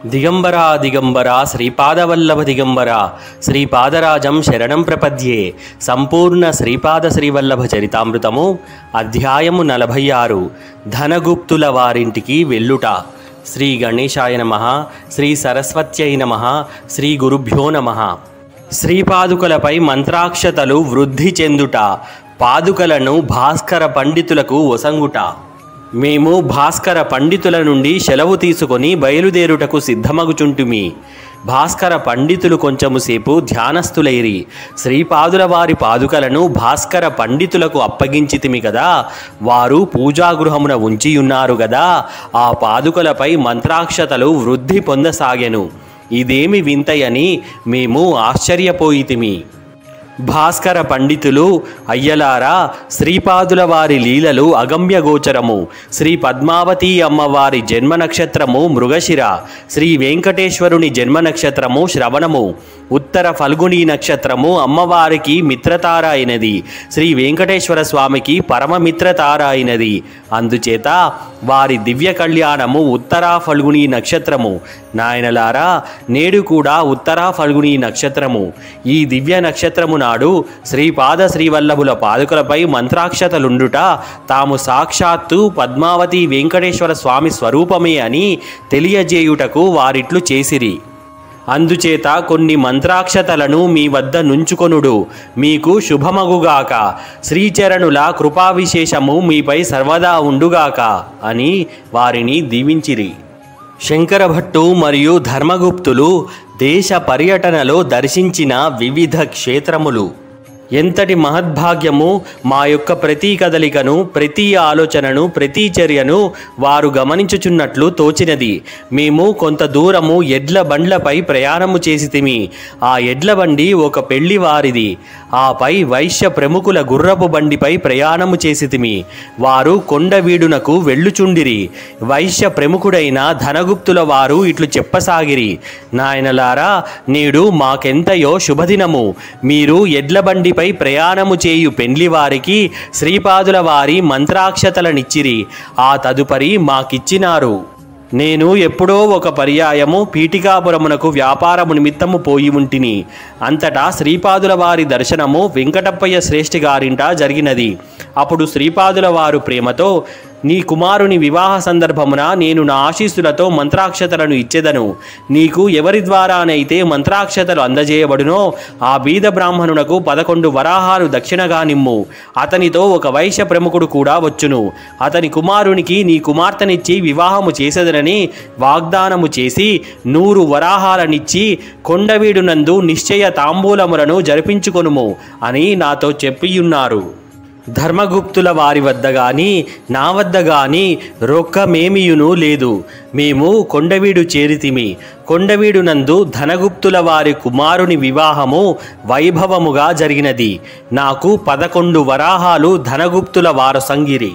దిగంబరా దిగంబరా శ్రీపాదవల్లభ దిగంబర శ్రీపాదరాజం శరణం ప్రపద్యే సంపూర్ణ శ్రీపాద శ్రీవల్లభ చరితామృతము అధ్యాయము నలభై ఆరు ధనగుప్తుల వారింటికి వెళ్ళుట శ్రీ గణేశాయ నమ శ్రీ సరస్వత్యై నమ శ్రీ గురుభ్యో నమ శ్రీపాదుకలపై మంత్రాక్షతలు వృద్ధి చెందుట పాదుకలను భాస్కర పండితులకు ఒసంగుట మేము భాస్కర పండితుల నుండి సెలవు తీసుకొని బయలుదేరుటకు సిద్ధమగుచుంటుమి భాస్కర పండితులు కొంచెము సేపు ధ్యానస్థులైరి శ్రీపాదుల వారి పాదుకలను భాస్కర పండితులకు అప్పగించితిమి కదా వారు పూజాగృహమున ఉంచియున్నారు గదా ఆ పాదుకలపై మంత్రాక్షతలు వృద్ధి పొందసాగెను ఇదేమి వింతయని మేము ఆశ్చర్యపోయితిమి భాస్కర పండితులు అయ్యలారా శ్రీపాదుల వారి లీలలు అగమ్యగోచరము శ్రీ పద్మావతి అమ్మవారి జన్మ నక్షత్రము మృగశిర శ్రీ వెంకటేశ్వరుని జన్మ నక్షత్రము శ్రవణము ఉత్తర ఫల్గుని నక్షత్రము అమ్మవారికి మిత్రతార అయినది శ్రీ వెంకటేశ్వర స్వామికి పరమమిత్రతార అయినది అందుచేత వారి దివ్య కళ్యాణము ఉత్తరా ఫల్గుని నక్షత్రము నాయనలారా నేడు కూడా ఉత్తరా ఫల్గుని నక్షత్రము ఈ దివ్య నక్షత్రము నాడు శ్రీపాద శ్రీవల్లభుల పాదుకలపై మంత్రాక్షతలుండుట తాము సాక్షాత్తు పద్మావతి వెంకటేశ్వర స్వామి స్వరూపమే అని తెలియజేయుటకు వారిట్లు చేసిరి అందుచేత కొన్ని మంత్రాక్షతలను మీ వద్ద నుంచుకొనుడు మీకు శుభమగుగాక శ్రీచరణుల కృపావిశేషము మీపై సర్వదా ఉండుగాక అని వారిని దీవించిరి శంకరభట్టు మరియు ధర్మగుప్తులు దేశ పర్యటనలో దర్శించిన వివిధ క్షేత్రములు ఎంతటి మహద్భాగ్యము మా యొక్క ప్రతి కదలికను ప్రతి ఆలోచనను ప్రతి చర్యను వారు గమనించుచున్నట్లు తోచినది మేము కొంత దూరము ఎడ్ల బండ్లపై ప్రయాణము చేసితిమి ఆ ఎడ్ల బండి ఒక పెళ్లి వారిది ఆపై వైశ్య ప్రముఖుల గుర్రపు బండిపై ప్రయాణము చేసితిమి వారు కొండవీడునకు వెళ్ళుచుండిరి వైశ్య ప్రముఖుడైన ధనగుప్తుల వారు ఇట్లు చెప్పసాగిరి నాయనలారా నేడు మాకెంతయో శుభదినము మీరు ఎడ్ల బండిపై ప్రయాణము చేయు పెండ్లి వారికి శ్రీపాదుల వారి మంత్రాక్షతలనిచ్చిరి ఆ తదుపరి మాకిచ్చినారు నేను ఎప్పుడో ఒక పర్యాయము పీఠికాపురమునకు వ్యాపారము నిమిత్తము పోయి ఉంటిని అంతటా శ్రీపాదుల వారి దర్శనము వెంకటప్పయ్య శ్రేష్ఠి గారింట జరిగినది అప్పుడు శ్రీపాదుల వారు ప్రేమతో నీ కుమారుని వివాహ సందర్భమున నేను నా ఆశీస్సులతో మంత్రాక్షతలను ఇచ్చెదను నీకు ఎవరి ద్వారానైతే మంత్రాక్షతలు అందజేయబడునో ఆ బీద బ్రాహ్మణునకు పదకొండు వరాహాలు దక్షిణగా నిమ్ము అతనితో ఒక వైశ్య ప్రముఖుడు కూడా వచ్చును అతని కుమారునికి నీ కుమార్తెనిచ్చి వివాహము చేసేదనని వాగ్దానము చేసి నూరు వరాహాలనిచ్చి కొండవీడునందు నిశ్చయ తాంబూలములను జరిపించుకొనుము అని నాతో చెప్పియున్నారు ధర్మగుప్తుల వారి వద్ద గాని నా వద్ద గాని రొక్కమేమియును లేదు మేము కొండవీడు చేరితిమి కొండవీడు నందు ధనగుప్తుల వారి కుమారుని వివాహము వైభవముగా జరిగినది నాకు పదకొండు వరాహాలు ధనగుప్తుల వారు సంగిరి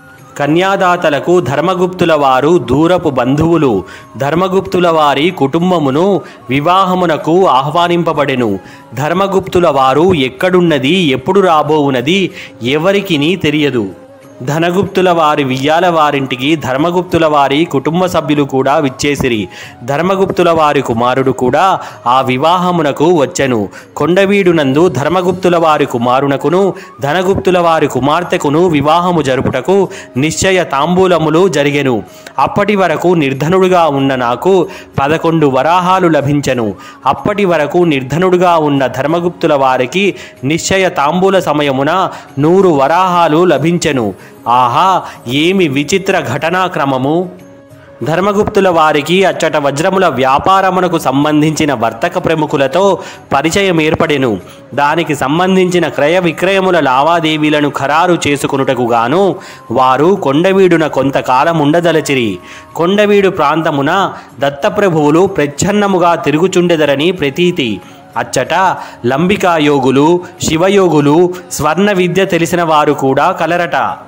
కన్యాదాతలకు ధర్మగుప్తుల వారు దూరపు బంధువులు ధర్మగుప్తుల వారి కుటుంబమును వివాహమునకు ఆహ్వానింపబడెను ధర్మగుప్తుల వారు ఎక్కడున్నది ఎప్పుడు రాబోవునది ఎవరికిని తెలియదు ధనగుప్తుల వారి వియ్యాల వారింటికి ధర్మగుప్తుల వారి కుటుంబ సభ్యులు కూడా విచ్చేసిరి ధర్మగుప్తుల వారి కుమారుడు కూడా ఆ వివాహమునకు వచ్చెను కొండవీడునందు ధర్మగుప్తుల వారి కుమారునకును ధనగుప్తుల వారి కుమార్తెకును వివాహము జరుపుటకు నిశ్చయ తాంబూలములు జరిగెను అప్పటి వరకు నిర్ధనుడుగా ఉన్న నాకు పదకొండు వరాహాలు లభించెను అప్పటి వరకు నిర్ధనుడుగా ఉన్న ధర్మగుప్తుల వారికి నిశ్చయ తాంబూల సమయమున నూరు వరాహాలు లభించెను ఆహా ఏమి విచిత్ర ఘటనాక్రమము ధర్మగుప్తుల వారికి అచ్చట వజ్రముల వ్యాపారమునకు సంబంధించిన వర్తక ప్రముఖులతో పరిచయం ఏర్పడెను దానికి సంబంధించిన క్రయ విక్రయముల లావాదేవీలను ఖరారు చేసుకునుటకు గాను వారు కొండవీడున కొంతకాలం ఉండదలచిరి కొండవీడు ప్రాంతమున దత్తప్రభువులు ప్రచ్ఛన్నముగా తిరుగుచుండెదరని ప్రతీతి అచ్చట లంబికా యోగులు శివయోగులు స్వర్ణ విద్య తెలిసిన వారు కూడా కలరట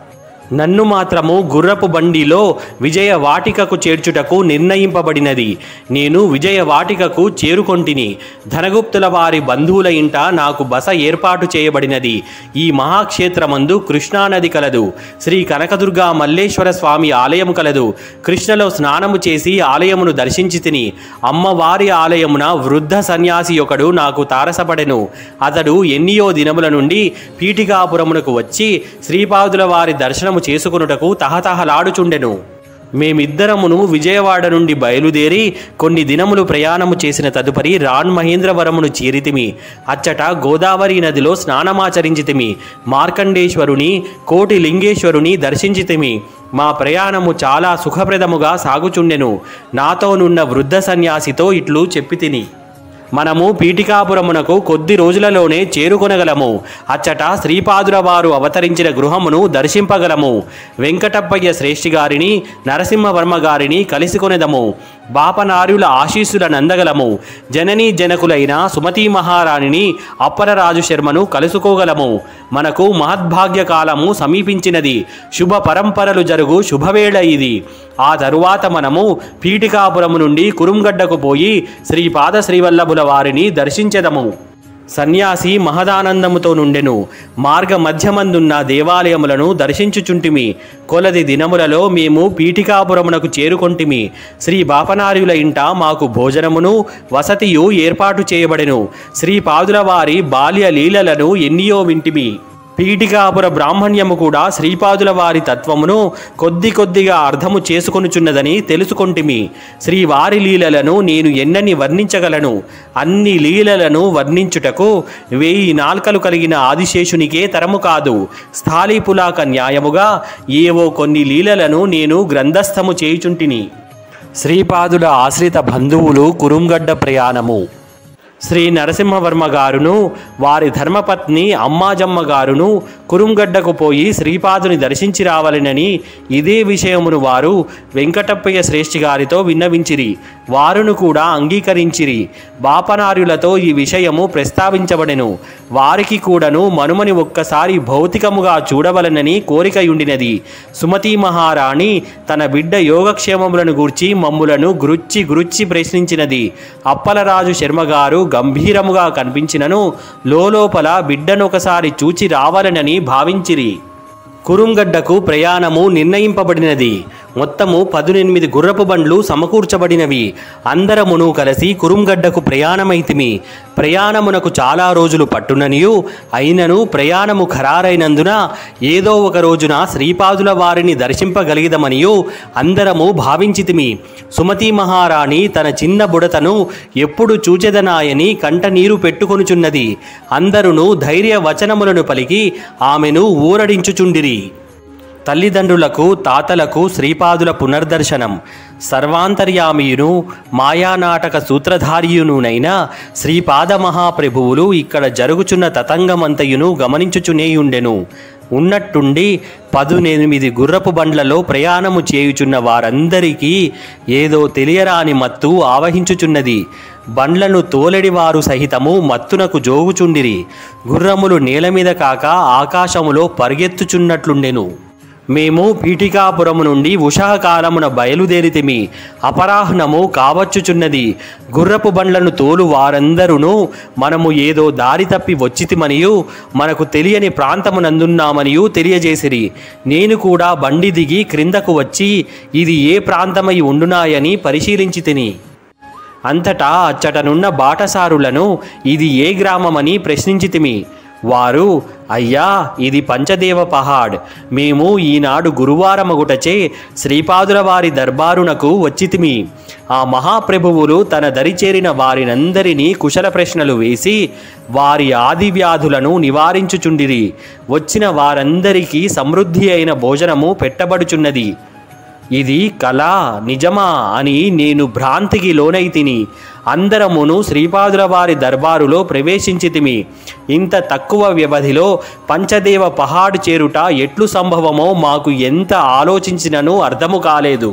నన్ను మాత్రము గుర్రపు బండిలో విజయ వాటికకు చేర్చుటకు నిర్ణయింపబడినది నేను విజయ వాటికకు చేరుకొంటిని ధనగుప్తుల వారి బంధువుల ఇంట నాకు బస ఏర్పాటు చేయబడినది ఈ మహాక్షేత్రమందు కృష్ణానది కలదు శ్రీ కనకదుర్గా మల్లేశ్వర స్వామి ఆలయం కలదు కృష్ణలో స్నానము చేసి ఆలయమును దర్శించి తిని అమ్మవారి ఆలయమున వృద్ధ సన్యాసి ఒకడు నాకు తారసపడెను అతడు ఎన్నియో దినముల నుండి పీఠికాపురమునకు వచ్చి శ్రీపాదుల వారి దర్శనము చేసుకొనుటకు తహతహలాడుచుండెను మేమిద్దరమును విజయవాడ నుండి బయలుదేరి కొన్ని దినములు ప్రయాణము చేసిన తదుపరి రాన్ మహేంద్రవరమును చేరితిమి అచ్చట గోదావరి నదిలో స్నానమాచరించితిమి మార్కండేశ్వరుని కోటి లింగేశ్వరుని దర్శించితిమి మా ప్రయాణము చాలా సుఖప్రదముగా సాగుచుండెను నాతోనున్న వృద్ధ సన్యాసితో ఇట్లు చెప్పి తిని మనము పీఠికాపురమునకు కొద్ది రోజులలోనే చేరుకొనగలము అచ్చట శ్రీపాదుల వారు అవతరించిన గృహమును దర్శింపగలము వెంకటప్పయ్య శ్రేష్ఠి గారిని నరసింహవర్మ గారిని కలిసికొనెదము బాపనార్యుల ఆశీస్సుల నందగలము జననీ జనకులైన సుమతీ మహారాణిని అప్పలరాజు శర్మను కలుసుకోగలము మనకు మహద్భాగ్య కాలము సమీపించినది శుభ పరంపరలు జరుగు శుభవేళ ఇది ఆ తరువాత మనము పీఠికాపురము నుండి కురుంగడ్డకు పోయి శ్రీపాద శ్రీవల్లభుల వారిని దర్శించెదము సన్యాసి మహదానందముతో నుండెను మార్గ మధ్యమందున్న దేవాలయములను దర్శించుచుంటిమి కొలది దినములలో మేము పీఠికాపురమునకు చేరుకొంటిమి శ్రీ బాపనార్యుల ఇంట మాకు భోజనమును వసతియు ఏర్పాటు చేయబడెను శ్రీపాదుల వారి బాల్య లీలలను ఎన్నియో వింటిమి పీఠికాపుర బ్రాహ్మణ్యము కూడా శ్రీపాదుల వారి తత్వమును కొద్ది కొద్దిగా అర్థము చేసుకొనుచున్నదని తెలుసుకొంటిమి శ్రీవారి లీలలను నేను ఎన్నని వర్ణించగలను అన్ని లీలలను వర్ణించుటకు వేయి నాల్కలు కలిగిన ఆదిశేషునికే తరము కాదు స్థాళీపులాక న్యాయముగా ఏవో కొన్ని లీలలను నేను గ్రంథస్థము చేయుచుంటిని శ్రీపాదుల ఆశ్రిత బంధువులు కురుంగడ్డ ప్రయాణము శ్రీ నరసింహవర్మ గారును వారి ధర్మపత్ని అమ్మాజమ్మ గారును కురుంగడ్డకు పోయి శ్రీపాదుని దర్శించి రావాలనని ఇదే విషయమును వారు వెంకటప్పయ్య శ్రేష్ఠి గారితో విన్నవించిరి వారును కూడా అంగీకరించిరి బాపనార్యులతో ఈ విషయము ప్రస్తావించబడెను వారికి కూడాను మనుమని ఒక్కసారి భౌతికముగా చూడవలనని కోరికయుండినది సుమతి మహారాణి తన బిడ్డ యోగక్షేమములను గూర్చి మమ్ములను గురుచ్చి గురుచ్చి ప్రశ్నించినది అప్పలరాజు శర్మ గారు గంభీరముగా కనిపించినను లోలోపల బిడ్డను ఒకసారి చూచి రావాలనని భావించిరి కురుంగడ్డకు ప్రయాణము నిర్ణయింపబడినది మొత్తము పదునెనిమిది గుర్రపు బండ్లు సమకూర్చబడినవి అందరమును కలిసి కురుంగడ్డకు ప్రయాణమైతిమి ప్రయాణమునకు చాలా రోజులు పట్టుననియు అయినను ప్రయాణము ఖరారైనందున ఏదో ఒక రోజున శ్రీపాదుల వారిని దర్శింపగలిగిదమనియు అందరము భావించితిమి సుమతి మహారాణి తన చిన్న బుడతను ఎప్పుడు చూచెదనాయని కంట నీరు పెట్టుకొనుచున్నది అందరును ధైర్య వచనములను పలికి ఆమెను ఊరడించుచుండిరి తల్లిదండ్రులకు తాతలకు శ్రీపాదుల పునర్దర్శనం సర్వాంతర్యామియును మాయానాటక సూత్రధారియునునైన శ్రీపాద మహాప్రభువులు ఇక్కడ జరుగుచున్న తతంగమంతయును గమనించుచునేయుండెను ఉన్నట్టుండి పదునెనిమిది గుర్రపు బండ్లలో ప్రయాణము చేయుచున్న వారందరికీ ఏదో తెలియరాని మత్తు ఆవహించుచున్నది బండ్లను తోలెడి వారు సహితము మత్తునకు జోగుచుండిరి గుర్రములు నేల మీద కాక ఆకాశములో పరిగెత్తుచున్నట్లుండెను మేము పీఠికాపురము నుండి ఉషాకాలమున బయలుదేరితిమి అపరాహ్నము కావచ్చుచున్నది గుర్రపు బండ్లను తోలు వారందరూను మనము ఏదో దారి తప్పి వచ్చితిమనియు మనకు తెలియని ప్రాంతమునందున్నామనియు తెలియజేసిరి నేను కూడా బండి దిగి క్రిందకు వచ్చి ఇది ఏ ప్రాంతమై ఉండునాయని పరిశీలించి తిని అంతటా అచ్చటనున్న బాటసారులను ఇది ఏ గ్రామమని ప్రశ్నించితిమి వారు అయ్యా ఇది పంచదేవ పహాడ్ మేము ఈనాడు గురువారమగుటచే శ్రీపాదుల వారి దర్బారునకు వచ్చితిమి ఆ మహాప్రభువులు తన దరిచేరిన వారినందరినీ కుశల ప్రశ్నలు వేసి వారి ఆది వ్యాధులను నివారించుచుండిరి వచ్చిన వారందరికీ సమృద్ధి అయిన భోజనము పెట్టబడుచున్నది ఇది కళ నిజమా అని నేను భ్రాంతికి లోనైతిని అందరమును శ్రీపాదుల వారి దర్బారులో ప్రవేశించితిమి ఇంత తక్కువ వ్యవధిలో పంచదేవ పహాడు చేరుట ఎట్లు సంభవమో మాకు ఎంత ఆలోచించినను అర్థము కాలేదు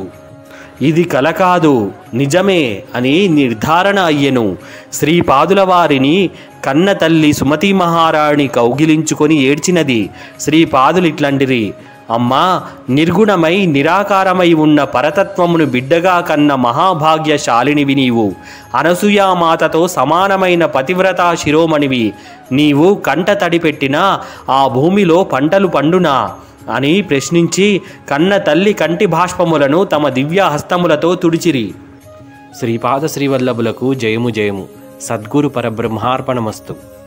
ఇది కల కాదు నిజమే అని నిర్ధారణ అయ్యెను శ్రీపాదుల వారిని కన్న తల్లి సుమతి మహారాణి కౌగిలించుకొని ఏడ్చినది శ్రీపాదులు ఇట్లంటిరి అమ్మా నిర్గుణమై నిరాకారమై ఉన్న పరతత్వమును బిడ్డగా కన్న మహాభాగ్యశాలినివి నీవు అనసూయామాతతో సమానమైన పతివ్రతా శిరోమణివి నీవు కంట తడిపెట్టినా ఆ భూమిలో పంటలు పండునా అని ప్రశ్నించి కన్న తల్లి కంటి బాష్పములను తమ దివ్య హస్తములతో తుడిచిరి శ్రీపాద శ్రీవల్లభులకు జయము జయము సద్గురు పరబ్రహ్మార్పణమస్తు